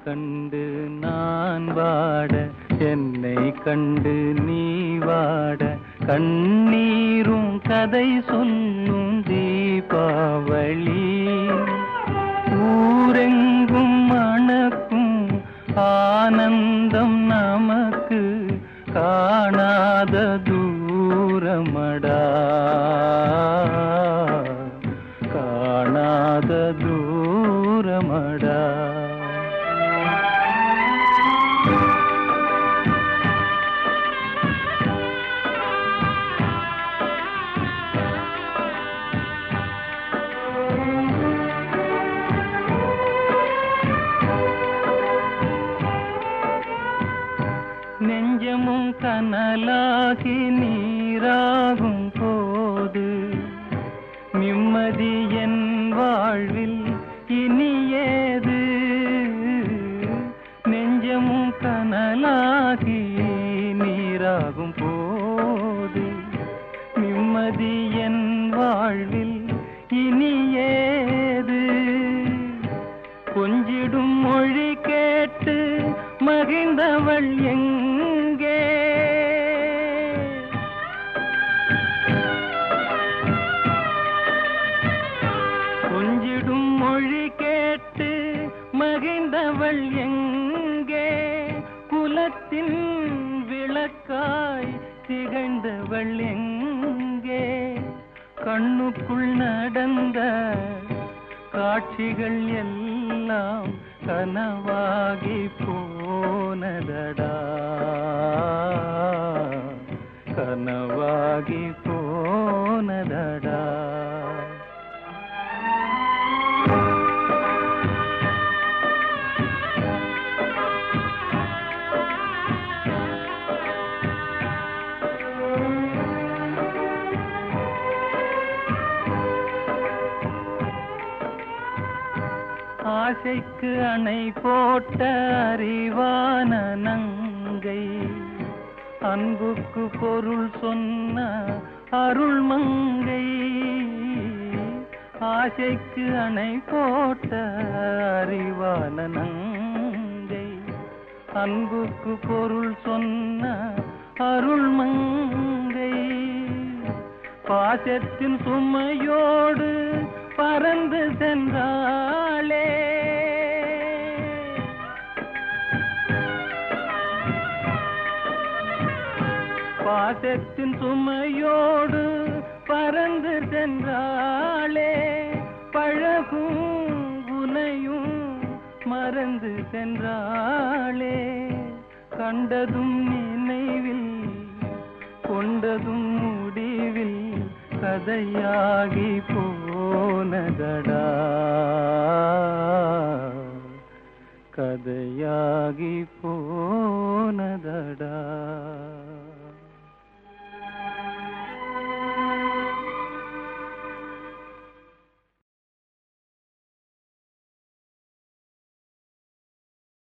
கண்டு நான் வாட என்னை கண்டு நீ வாட கண்ணீரும் கதை சொல்லும் தீபாவளி ஊரெங்கும் மணக்கும் ஆனந்தம் நமக்கு காணாத தூரமடா காணாத தூரமடா நெஞ்சமும் கனலாகி நீராகும் போது நிம்மதி என் வாழ்வில் இனியேது நெஞ்சமும் கனலாகி நீராகும் போது நிம்மதி என் வாழ்வில் இனியேது கொஞ்சிடும் மொழி கேட்டு மகிழ்ந்தவள் எங்கே கொஞ்சிடும் மொழி கேட்டு மகிழ்ந்தவள் எங்கே குலத்தின் விளக்காய் திகழ்ந்தவள் எங்கே கண்ணுக்குள் நடந்த காட்சிகள் எல்லாம் கனவாகி போனதடா கனவாகி போனதடா ஆசைக்கு அணை போட்ட அறிவான நங்கை அன்புக்கு பொருள் சொன்ன அருள் மங்கை ஆசைக்கு அணை போட்ட அறிவான நங்கை அன்புக்கு பொருள் சொன்ன அருள் மங்கை பாசத்தின் சுமையோடு பறந்து சென்றாளே பாசத்தின் சுமையோடு பறந்து சென்றாளே பழகும் உனையும் மறந்து சென்றாளே கண்டதும் நினைவில் கொண்டதும் முடிவில் கதையாகி போனதடா கதையாகி போனதடா